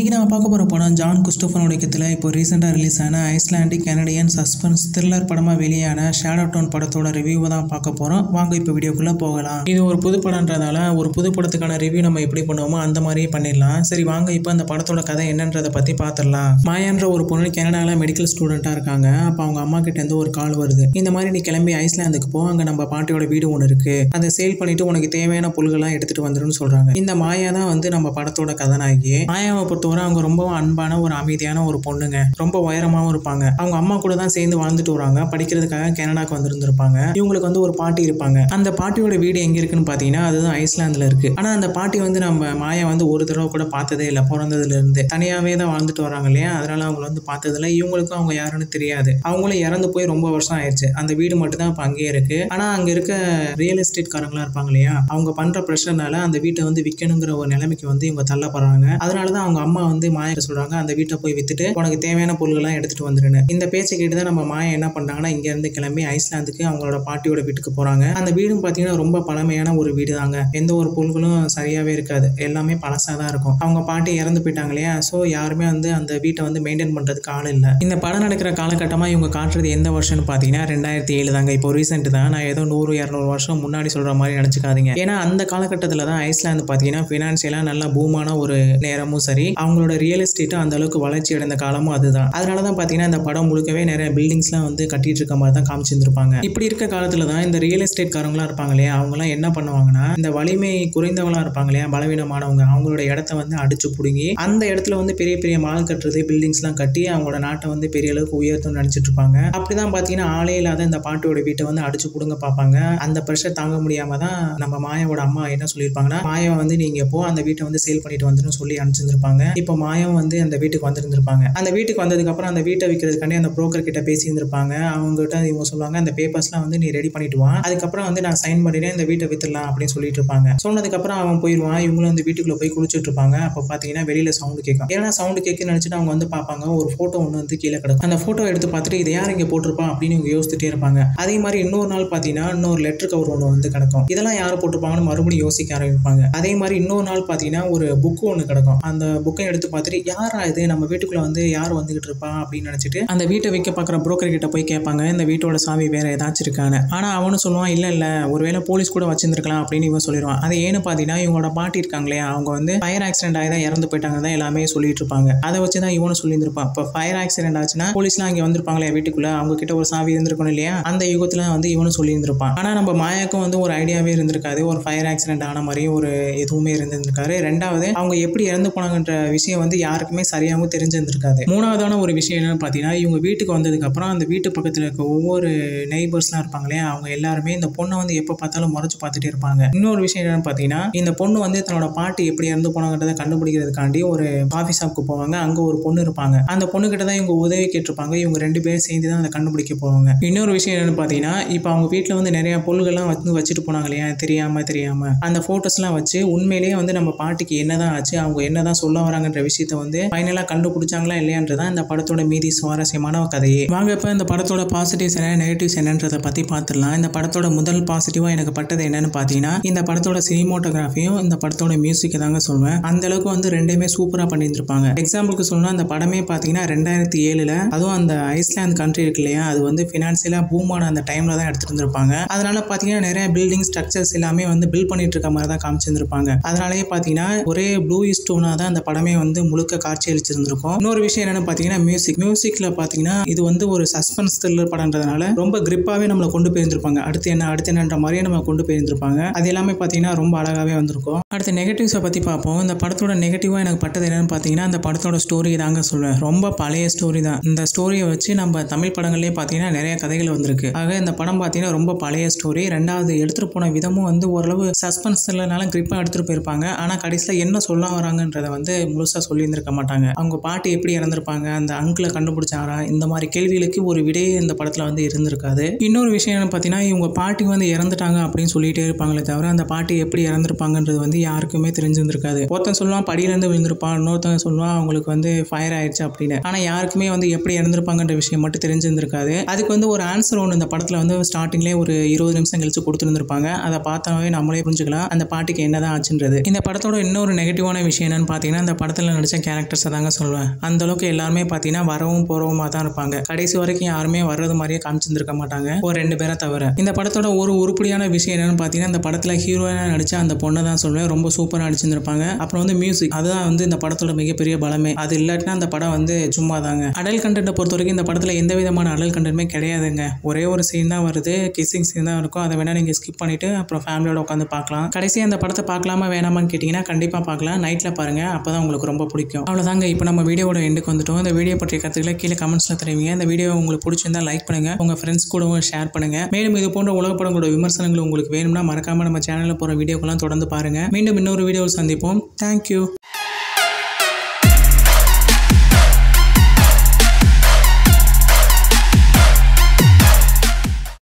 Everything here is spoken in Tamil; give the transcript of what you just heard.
இன்றைக்கி நம்ம பார்க்க போகிற படம் ஜான் குஸ்டோஃபனோட இயக்கத்தில் இப்போ ரீசெண்டாக ரிலீஸ் ஆன ஐஸ்லாண்டிக் கனடியன் சஸ்பென்ஸ் த்ரில்லர் படமாக வெளியான ஷேடோ டோன் படத்தோட ரிவ்யூவை தான் பார்க்க போகிறோம் வாங்க இப்போ வீடியோக்குள்ளே போகலாம் இது ஒரு புது படம்ன்றதால ஒரு புது படத்துக்கான ரிவ்யூ நம்ம எப்படி பண்ணுவோமோ அந்த மாதிரியே பண்ணிடலாம் சரி வாங்க இப்போ அந்த படத்தோட கதை என்னன்றதை பற்றி பார்த்துடலாம் மாயான்ற ஒரு பொண்ணு கனடாவில் மெடிக்கல் ஸ்டூடெண்ட்டாக இருக்காங்க அப்போ அவங்க அம்மா கிட்டேருந்து ஒரு கால் வருது இந்த மாதிரி நீ கிளம்பி ஐஸ்லாந்துக்கு போ அங்கே நம்ம பாட்டியோட வீடு ஒன்று இருக்குது அதை சேல் பண்ணிட்டு உனக்கு தேவையான பொருள்கள்லாம் எடுத்துகிட்டு வந்துருன்னு சொல்கிறாங்க இந்த மாயா தான் வந்து நம்ம படத்தோட கதாநாயகி மாயாவை பொறுத்தவரை அவங்க ரொம்ப அன்பான ஒரு அமைதியான ஒரு பொண்ணுங்க ரொம்ப உயரமாகவும் இருப்பாங்க அவங்க அம்மா கூட தான் சேர்ந்து வாழ்ந்துட்டு வராங்க படிக்கிறதுக்காக கனடாக்கு வந்திருந்திருப்பாங்க இவங்களுக்கு வந்து ஒரு பாட்டி இருப்பாங்க அந்த பாட்டியோட வீடு எங்க இருக்குன்னு பார்த்தீங்கன்னா அதுதான் ஐஸ்லாந்துல இருக்கு ஆனா அந்த பாட்டி வந்து நம்ம மாயா வந்து ஒரு தடவை கூட பார்த்ததே இல்லை பிறந்ததுல இருந்து தனியாவே தான் வாழ்ந்துட்டு வராங்க இல்லையா அதனால அவங்கள வந்து பார்த்ததில்ல இவங்களுக்கும் அவங்க யாருன்னு தெரியாது அவங்களும் இறந்து போய் ரொம்ப வருஷம் ஆயிடுச்சு அந்த வீடு மட்டும் தான் இப்போ அங்கேயே இருக்கு ஆனா அங்க இருக்க ரியல் எஸ்டேட் காரங்களா இருப்பாங்க இல்லையா அவங்க பண்ற பிரச்சனைனால அந்த வீட்டை வந்து விற்கணுங்கிற ஒரு நிலைமைக்கு வந்து இவங்க தள்ளப்படுறாங்க அதனால தான் அவங்க அம்மா வந்து மாயா சொல்றாங்க அந்த வீட்டை போய் வித்துட்டு உனக்கு தேவையான பொருள்கள்லாம் எடுத்துட்டு வந்துருன்னு இந்த பேச்சை கேட்டு தான் நம்ம மாயா என்ன பண்றாங்கன்னா இங்க இருந்து கிளம்பி ஐஸ்லாந்துக்கு அவங்களோட பாட்டியோட வீட்டுக்கு போறாங்க அந்த வீடும் பார்த்தீங்கன்னா ரொம்ப பழமையான ஒரு வீடு தாங்க எந்த ஒரு பொருள்களும் சரியாவே இருக்காது எல்லாமே பழசா தான் இருக்கும் அவங்க பாட்டி இறந்து போயிட்டாங்க இல்லையா ஸோ யாருமே வந்து அந்த வீட்டை வந்து மெயின்டைன் பண்றதுக்கு ஆள் இல்லை இந்த படம் நடக்கிற காலகட்டமா இவங்க காட்டுறது எந்த வருஷம்னு பார்த்தீங்கன்னா ரெண்டாயிரத்தி ஏழு தாங்க இப்போ ரீசெண்ட் தான் நான் ஏதோ நூறு இரநூறு வருஷம் முன்னாடி சொல்ற மாதிரி நினச்சிக்காதீங்க ஏன்னா அந்த காலகட்டத்தில் தான் ஐஸ்லாந்து பார்த்தீங்கன்னா ஃபினான்ஷியலாக நல்லா பூமான ஒரு நேரமும் சரி அவங்களோட ரியல் எஸ்டேட்டும் அந்த அளவுக்கு வளர்ச்சி அடைந்த காலமும் அதுதான் அதனால தான் பார்த்தீங்கன்னா இந்த படம் முழுக்கவே நிறைய பில்டிங்ஸ்லாம் வந்து கட்டிட்டு இருக்க மாதிரி தான் காமிச்சிருந்திருப்பாங்க இப்படி இருக்க காலத்தில் தான் இந்த ரியல் எஸ்டேட் காரங்களாம் இருப்பாங்க இல்லையா அவங்கலாம் என்ன பண்ணுவாங்கன்னா இந்த வலிமை குறைந்தவங்களா இருப்பாங்க இல்லையா பலவீனமானவங்க அவங்களோட இடத்த வந்து அடிச்சு பிடுங்கி அந்த இடத்துல வந்து பெரிய பெரிய மால் கட்டுறது பில்டிங்ஸ்லாம் கட்டி அவங்களோட நாட்டை வந்து பெரிய அளவுக்கு உயர்த்தும்னு நினச்சிட்டு இருப்பாங்க அப்படிதான் பார்த்தீங்கன்னா ஆளே இல்லாத இந்த பாட்டியோட வீட்டை வந்து அடிச்சு பிடுங்க பார்ப்பாங்க அந்த ப்ரெஷர் தாங்க முடியாம தான் நம்ம மாயாவோட அம்மா என்ன சொல்லியிருப்பாங்கன்னா மாயாவை வந்து நீங்க போ அந்த வீட்டை வந்து சேல் பண்ணிட்டு வந்துன்னு சொல்லி அனுப்பிச்சிருந்திருப்பாங்க இப்போ மாயாவும் வந்து அந்த வீட்டுக்கு வந்திருந்திருப்பாங்க அந்த வீட்டுக்கு வந்ததுக்கு அப்புறம் அந்த வீட்டை விற்கிறதுக்காண்டி அந்த புரோக்கர் கிட்ட பேசியிருந்திருப்பாங்க அவங்க கிட்ட இவங்க சொல்லுவாங்க அந்த பேப்பர்ஸ்லாம் வந்து நீ ரெடி பண்ணிட்டு வா அதுக்கப்புறம் வந்து நான் சைன் பண்ணிட்டேன் இந்த வீட்டை வித்துடலாம் அப்படின்னு சொல்லிட்டு இருப்பாங்க சொன்னதுக்கப்புறம் அவன் போயிடுவான் இவங்களும் அந்த வீட்டுக்குள்ள போய் குளிச்சுட்டு இருப்பாங்க அப்போ பார்த்தீங்கன்னா வெளியில சவுண்டு கேட்கும் ஏன்னா சவுண்டு கேட்குன்னு நினச்சிட்டு அவங்க வந்து பார்ப்பாங்க ஒரு ஃபோட்டோ ஒன்று வந்து கீழே கிடக்கும் அந்த ஃபோட்டோ எடுத்து பார்த்துட்டு இதை யார் இங்கே போட்டிருப்பா அப்படின்னு இவங்க யோசிச்சுட்டே இருப்பாங்க அதே மாதிரி இன்னொரு நாள் பார்த்தீங்கன்னா இன்னொரு லெட்டர் கவர் ஒன்று வந்து கிடக்கும் இதெல்லாம் யார் போட்டிருப்பாங்கன்னு மறுபடியும் யோசிக்க ஆரம்பிப்பாங்க அதே மாதிரி இன்னொரு நாள் பார்த்தீங்கன்னா ஒரு புக்கு ஒன்று கிடக்கும் அந்த புக்கை எடுத்து பார்த்துட்டு யாரா இது நம்ம வீட்டுக்குள்ள வந்து யார் வந்துகிட்டு இருப்பா அப்படின்னு நினச்சிட்டு அந்த வீட்டை விற்க பார்க்குற புரோக்கர் கிட்ட போய் கேட்பாங்க இந்த வீட்டோட சாவி வேற ஏதாச்சும் இருக்கான்னு ஆனால் அவனும் சொல்லுவான் இல்லை இல்லை ஒருவேளை போலீஸ் கூட வச்சிருந்துருக்கலாம் அப்படின்னு இவன் சொல்லிடுவான் அது ஏன்னு பார்த்தீங்கன்னா இவங்களோட பாட்டி இருக்காங்க இல்லையா அவங்க வந்து ஃபயர் ஆக்சிடென்ட் ஆகி தான் இறந்து போயிட்டாங்க தான் எல்லாமே சொல்லிட்டு இருப்பாங்க அதை வச்சு தான் இவனும் சொல்லியிருந்திருப்பான் இப்போ ஃபயர் ஆக்சிடென்ட் ஆச்சுன்னா போலீஸ்லாம் அங்கே வந்திருப்பாங்களே வீட்டுக்குள்ள அவங்க கிட்ட ஒரு சாவி இருந்திருக்கணும் இல்லையா அந்த யுகத்தில் வந்து இவனும் சொல்லியிருந்திருப்பான் ஆனால் நம்ம மாயாக்கும் வந்து ஒரு ஐடியாவே இருந்திருக்காது ஒரு ஃபயர் ஆக்சிடென்ட் ஆன மாதிரியும் ஒரு எதுவுமே இருந்திருக்காரு ரெண்டாவது அவங்க எப்படி இறந்து போனாங்கன்ற விஷயம் வந்து யாருக்குமே சரியாகவும் தெரிஞ்சிருந்திருக்காது மூணாவதான ஒரு விஷயம் என்னன்னு பார்த்தீங்கன்னா இவங்க வீட்டுக்கு வந்ததுக்கு அப்புறம் அந்த வீட்டு பக்கத்தில் இருக்க ஒவ்வொரு நெய்பர்ஸ்லாம் இருப்பாங்க இல்லையா அவங்க எல்லாருமே இந்த பொண்ணை வந்து எப்போ பார்த்தாலும் முறைச்சு பார்த்துட்டே இருப்பாங்க இன்னொரு விஷயம் என்னன்னு பார்த்தீங்கன்னா இந்த பொண்ணு வந்து தன்னோட பாட்டி எப்படி இறந்து போனாங்கன்றதை கண்டுபிடிக்கிறதுக்காண்டி ஒரு காஃபி ஷாப்க்கு போவாங்க அங்கே ஒரு பொண்ணு இருப்பாங்க அந்த பொண்ணு கிட்ட தான் இவங்க உதவி கேட்டிருப்பாங்க இவங்க ரெண்டு பேரும் சேர்ந்து தான் அதை கண்டுபிடிக்க போவாங்க இன்னொரு விஷயம் என்னன்னு பார்த்தீங்கன்னா இப்போ அவங்க வீட்டில் வந்து நிறைய பொருள்கள்லாம் வந்து வச்சுட்டு போனாங்க இல்லையா தெரியாம தெரியாம அந்த ஃபோட்டோஸ்லாம் வச்சு உண்மையிலேயே வந்து நம்ம பாட்டிக்கு என்னதான் ஆச்சு அவங்க என்னதான் சொல்ல வராங்கன்ற விஷயத்த வந்து ஃபைனலாக கண்டுபிடிச்சாங்களா இல்லையான்றதான் இந்த படத்தோட மீதி சுவாரஸ்யமான கதையே வாங்க இப்போ இந்த படத்தோட பாசிட்டிவ்ஸ் என்ன நெகட்டிவ்ஸ் என்னன்றதை பற்றி பார்த்துடலாம் இந்த படத்தோட முதல் பாசிட்டிவாக எனக்கு பட்டது என்னன்னு பார்த்தீங்கன்னா இந்த படத்தோட சினிமோட்டோகிராஃபியும் இந்த படத்தோட மியூசிக்கை தாங்க சொல்வேன் அந்த அளவுக்கு வந்து ரெண்டுமே சூப்பராக பண்ணியிருந்திருப்பாங்க எக்ஸாம்பிளுக்கு சொல்லணும்னா அந்த படமே பார்த்தீங்கன்னா ரெண்டாயிரத்தி ஏழில் அதுவும் அந்த ஐஸ்லாந்து கண்ட்ரி இருக்கு இல்லையா அது வந்து ஃபினான்சியலாக பூமான அந்த டைமில் தான் எடுத்துட்டு இருந்திருப்பாங்க அதனால பார்த்தீங்கன்னா நிறைய பில்டிங் ஸ்ட்ரக்சர்ஸ் எல்லாமே வந்து பில்ட் பண்ணிட்டு இருக்க மாதிரி தான் காமிச்சிருந்திருப்பாங்க அதனாலேயே பார்த்தீங்கன்னா ஒரே ப்ளூ ஸ்டோனாக தான் அந்த படமே வந்து முழுக்க காட்சி அளிச்சிருந்திருக்கும் இன்னொரு விஷயம் என்னன்னு பார்த்தீங்கன்னா மியூசிக் மியூசிக்கில் பார்த்தீங்கன்னா இது வந்து ஒரு சஸ்பென்ஸ் த்ரில்லர் படம்ன்றதுனால ரொம்ப கிரிப்பாகவே நம்மளை கொண்டு போயிருந்திருப்பாங்க அடுத்து என்ன அடுத்து என்னன்ற மாதிரியே நம்ம கொண்டு போயிருந்திருப்பாங்க அது எல்லாமே பார்த்தீங்கன்னா ரொம்ப அழகாகவே வந்திருக்கும் அடுத்து நெகட்டிவ்ஸை பற்றி பார்ப்போம் இந்த படத்தோட நெகட்டிவாக எனக்கு பட்டது என்னன்னு பார்த்தீங்கன்னா அந்த படத்தோட ஸ்டோரி தாங்க சொல்லுவேன் ரொம்ப பழைய ஸ்டோரி தான் இந்த ஸ்டோரியை வச்சு நம்ம தமிழ் படங்கள்லேயே பார்த்தீங்கன்னா நிறைய கதைகள் வந்திருக்கு ஆக இந்த படம் பார்த்தீங்கன்னா ரொம்ப பழைய ஸ்டோரி ரெண்டாவது எடுத்துகிட்டு போன விதமும் வந்து ஓரளவு சஸ்பென்ஸ் இல்லைனாலும் கிரிப்பாக எடுத்துகிட்டு போயிருப்பாங்க ஆனால் கடைசியில் என்ன சொல்ல வராங்கன்றதை வந்து முழுசாக சொல்லியிருந்திருக்க மாட்டாங்க அவங்க பாட்டி எப்படி இறந்துருப்பாங்க அந்த அங்கிளை கண்டுபிடிச்சாரா இந்த மாதிரி கேள்விகளுக்கு ஒரு விடையே இந்த படத்தில் வந்து இருந்திருக்காது இன்னொரு விஷயம் என்ன பார்த்தீங்கன்னா இவங்க பாட்டி வந்து இறந்துட்டாங்க அப்படின்னு சொல்லிட்டே இருப்பாங்களே தவிர அந்த பாட்டி எப்படி இறந்துருப்பாங்கன்றது வந்து யாருக்குமே தெரிஞ்சிருந்திருக்காது ஒருத்தன் சொல்லுவான் படியிலேருந்து விழுந்திருப்பான் இன்னொருத்தன் சொல்லுவான் அவங்களுக்கு வந்து ஃபயர் ஆயிடுச்சு அப்படின்னு ஆனால் யாருக்குமே வந்து எப்படி இறந்துருப்பாங்கன்ற விஷயம் மட்டும் தெரிஞ்சிருந்திருக்காது அதுக்கு வந்து ஒரு ஆன்சர் ஒன்று இந்த படத்தில் வந்து ஸ்டார்டிங்லேயே ஒரு இருபது நிமிஷம் கழிச்சு கொடுத்துருந்துருப்பாங்க அதை பார்த்தாவே நம்மளே புரிஞ்சுக்கலாம் அந்த பாட்டுக்கு என்னதான் ஆச்சுன்றது இந்த படத்தோட இன்னொரு நெகட்டிவான விஷயம் என்னன்னு பார்த்தீங்கன்னா இந்த படத்தில் நடிச்ச கேரக்டர்ஸை தாங்க சொல்லுவேன் அந்த அளவுக்கு எல்லாருமே பார்த்தீங்கன்னா வரவும் போறவுமா தான் இருப்பாங்க கடைசி வரைக்கும் யாருமே வர்றது மாதிரியே காமிச்சிருந்திருக்க மாட்டாங்க ஒரு ரெண்டு பேரை தவிர இந்த படத்தோட ஒரு உருப்படியான விஷயம் என்னன்னு பார்த்தீங்கன்னா இந்த படத்தில் ஹீரோயினாக நடிச்ச அந்த பொண்ணை தான் சொல்லுவேன் ரொம்ப சூப்பராக நடிச்சிருந்திருப்பாங்க அப்புறம் வந்து மியூசிக் அதுதான் வந்து இந்த படத்தோட மிகப்பெரிய பலமே அது இல்லாட்டினா அந்த படம் வந்து சும்மா தாங்க அடல் கண்டென்ட்டை பொறுத்த வரைக்கும் இந்த படத்தில் எந்த விதமான அடல் கண்டென்ட்டுமே கிடையாதுங்க ஒரே ஒரு சீன் தான் வருது கிஸ்ஸிங் சீன் தான் இருக்கும் அதை வேணால் நீங்கள் ஸ்கிப் பண்ணிவிட்டு அப்புறம் ஃபேமிலியோட உட்காந்து பார்க்கலாம் கடைசி அந்த படத்தை பார்க்கலாமா வேணாமான்னு கேட்டிங்கன்னா கண்டிப்பாக பார்க்கலாம் நைட்டில் பாருங்கள் அப்போ தான் உங்களுக்கு ரொம்ப பிடிக்கும் அவ்வளோதாங்க இப்போ நம்ம வீடியோவோட எண்டுக்கு வந்துட்டோம் இந்த வீடியோ பற்றிய கருத்துக்களை கீழே கமெண்ட்ஸில் தெரிவிங்க இந்த வீடியோ உங்களுக்கு பிடிச்சிருந்தா லைக் பண்ணுங்கள் உங்கள் ஃப்ரெண்ட்ஸ் கூடவும் ஷேர் பண்ணுங்கள் மேலும் இது போன்ற உலக படங்களோட விமர்சனங்கள் உங்களுக்கு வேணும்னா மறக்காமல் நம்ம சேனலில் போகிற வீடியோக்கெல்லாம் தொடர்ந்து பாருங்கள் மீண்டும் இன்னொரு வீடியோவில் சந்திப்போம் தேங்க்யூ